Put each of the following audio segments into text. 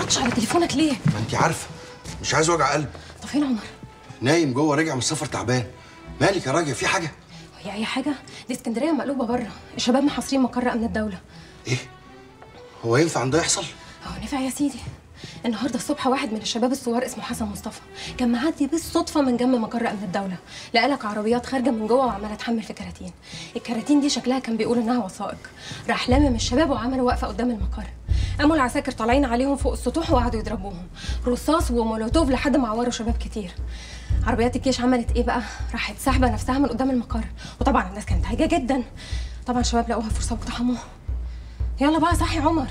بتردش على تليفونك ليه؟ ما انت عارفه مش عايز وجع قلب طب فين عمر؟ نايم جوه راجع من السفر تعبان مالك يا راجل في حاجه هي اي حاجه دي اسكندريه مقلوبه بره الشباب محاصرين مقر امن الدوله ايه هو ينفع ان ده يحصل هو نفع يا سيدي النهارده الصبح واحد من الشباب الثوار اسمه حسن مصطفى كان معدي بالصدفه من جنب مقر امن الدوله لقى لك عربيات خارجه من جوه وعماله تحمل في كراتين الكراتين دي شكلها كان بيقول انها وثائق راح لامم الشباب وعملوا وقفه قدام المقر قاموا العساكر طالعين عليهم فوق السطوح وقعدوا يضربوهم رصاص ومولوتوف لحد ما عوروا شباب كتير عربيات الجيش عملت ايه بقى راحت ساحبه نفسها من قدام المقر وطبعا الناس كانت هايجه جدا طبعا الشباب لقوها فرصه واقتحموها يلا بقى صحي عمر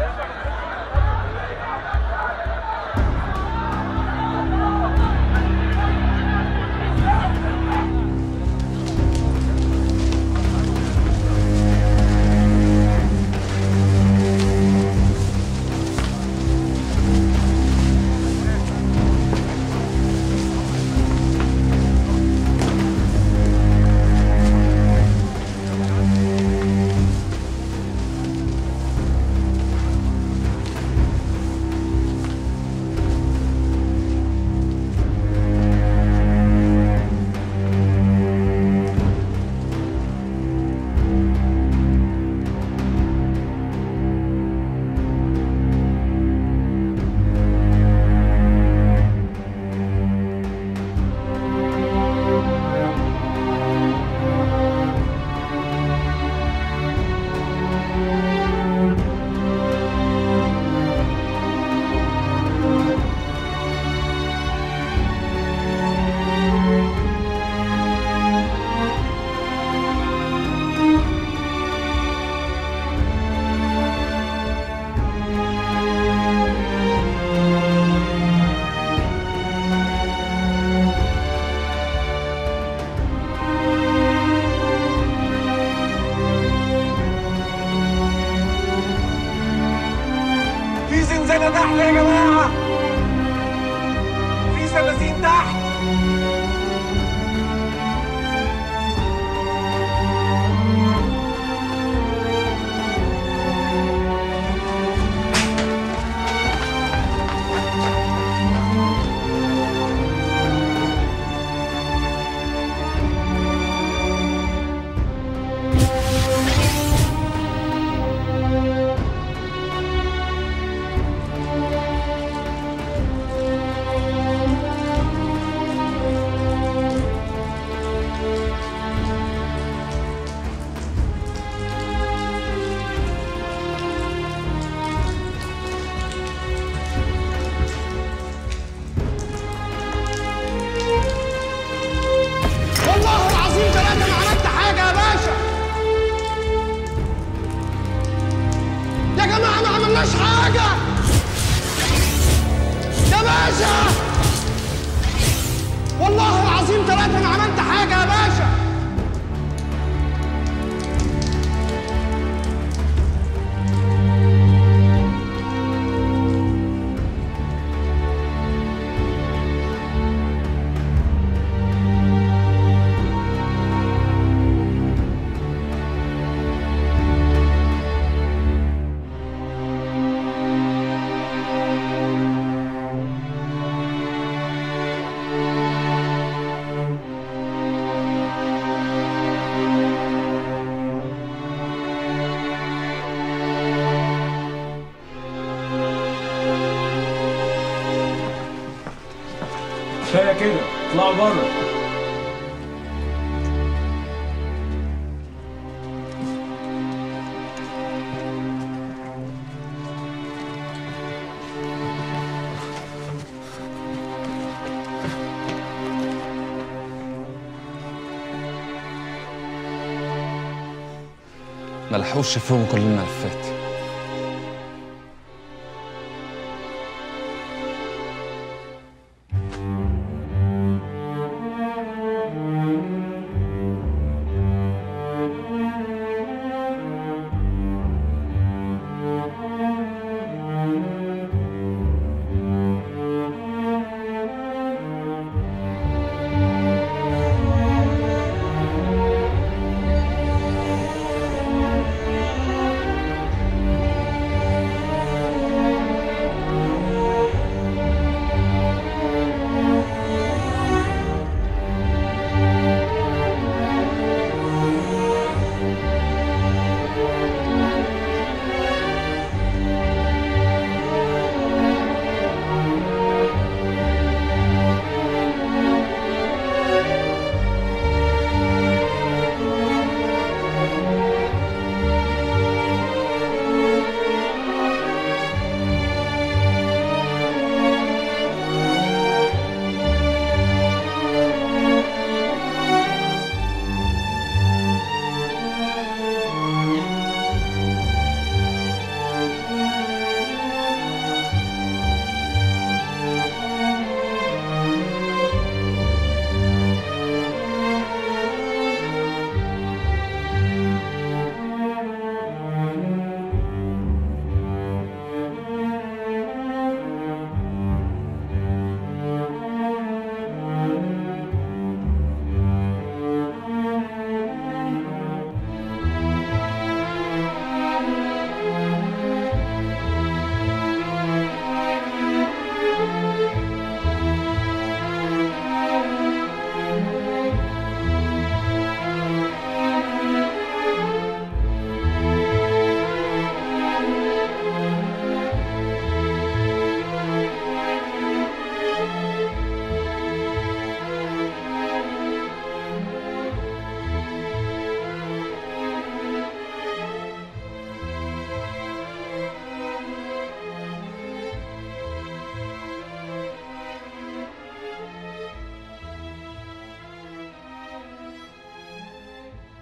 في زنزانة تحت يا جماعة في سلاسين تحت والله العظيم ثلاثة ما عملت حاجة يا باشا يا جماعة ما عملناش حاجة يا باشا والله العظيم ثلاثة ما عملت حاجة يا باشا كفاية كده اطلعوا بره ما لحقوش يفهموا كل الملفات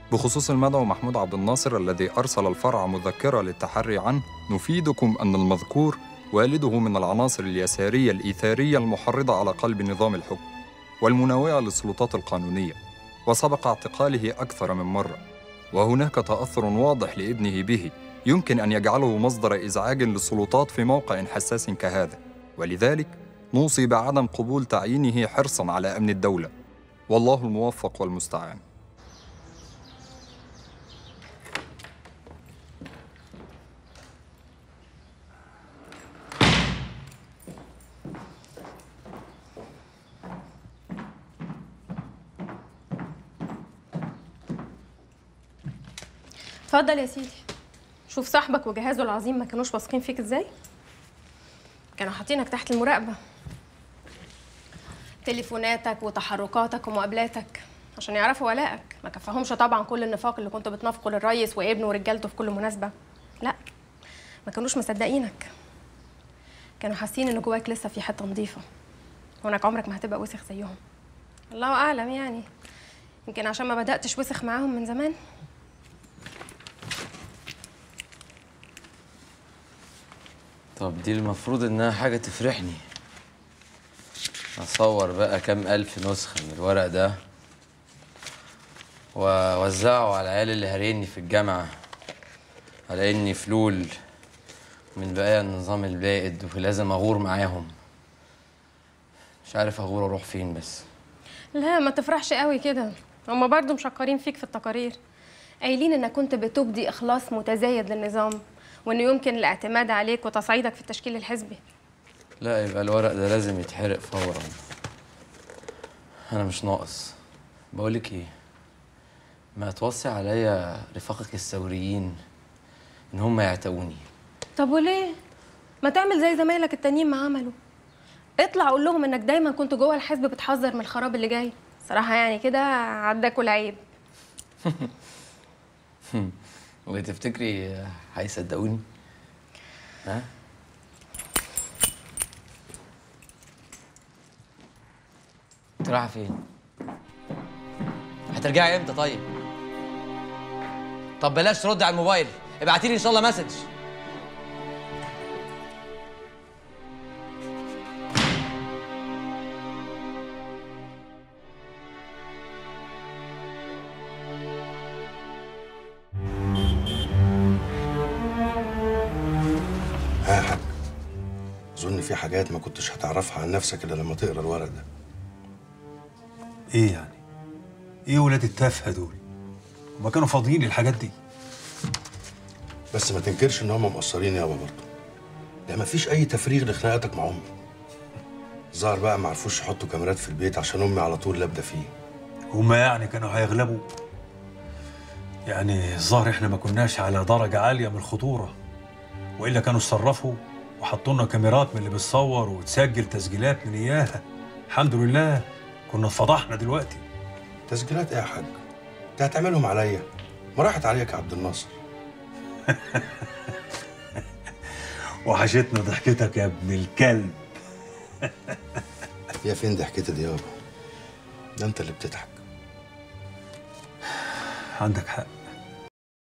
بخصوص المدعو محمود عبد الناصر الذي أرسل الفرع مذكرة للتحري عنه نفيدكم أن المذكور والده من العناصر اليسارية الإيثارية المحرضة على قلب نظام الحكم والمناوئة للسلطات القانونية وسبق اعتقاله أكثر من مرة وهناك تأثر واضح لابنه به يمكن أن يجعله مصدر إزعاج للسلطات في موقع حساس كهذا ولذلك نوصي بعدم قبول تعيينه حرصا على أمن الدولة والله الموفق والمستعان اتفضل يا سيدي شوف صاحبك وجهازه العظيم ما كانوش واثقين فيك ازاي كانوا حاطينك تحت المراقبه تليفوناتك وتحركاتك ومقابلاتك عشان يعرفوا ولائك ما كفاهمش طبعا كل النفاق اللي كنت بتنافقه للريس وابنه ورجالته في كل مناسبه لا ما كانوش مصدقينك كانوا حاسين ان جواك لسه في حته نظيفه وانك عمرك ما هتبقى وسخ زيهم الله اعلم يعني يمكن عشان ما بداتش وسخ معاهم من زمان طب دي المفروض انها حاجة تفرحني اصور بقى كام الف نسخة من الورق ده واوزعه على العيال اللي هاريني في الجامعة على اني فلول من بقايا النظام البائد ولازم اغور معاهم مش عارف اغور اروح فين بس لا ما تفرحش قوي كده هما برضو مشكرين فيك في التقارير قايلين انك كنت بتبدي اخلاص متزايد للنظام وانه يمكن الاعتماد عليك وتصعيدك في التشكيل الحزبي لا يبقى الورق ده لازم يتحرق فورا انا مش ناقص بقولك ايه ما توصي عليا رفاقك الثوريين ان هم يعتقوني طب وليه ما تعمل زي زمايلك التانيين ما عملوا اطلع قول لهم انك دايما كنت جوه الحزب بتحذر من الخراب اللي جاي صراحه يعني كده عداكوا العيب وتفتكري هيصدقوني ها انت رايحه فين هترجعي امتى طيب طب بلاش تردي على الموبايل ابعتي لي ان شاء الله مسج ها يا حاج اظن في حاجات ما كنتش هتعرفها عن نفسك الا لما تقرا الورق ده ايه يعني؟ ايه ولاد التافهه دول؟ هما كانوا فاضيين للحاجات دي بس ما تنكرش ان هم مقصرين يابا برضه ده ما فيش اي تفريغ لخناقاتك مع امي ظهر بقى ما عرفوش يحطوا كاميرات في البيت عشان امي على طول لابده فيه هما يعني كانوا هيغلبوا يعني الظاهر احنا ما كناش على درجه عاليه من الخطوره والا كانوا اتصرفوا وحطوا لنا كاميرات من اللي بتصور وتسجل تسجيلات من اياها الحمد لله كنا اتفضحنا دلوقتي تسجيلات ايه يا حاج انت هتعملهم عليا ما راحت عليك يا عبد الناصر وحشتنا ضحكتك يا ابن الكلب يا فين ضحكتي دي يابا ده انت اللي بتضحك عندك حق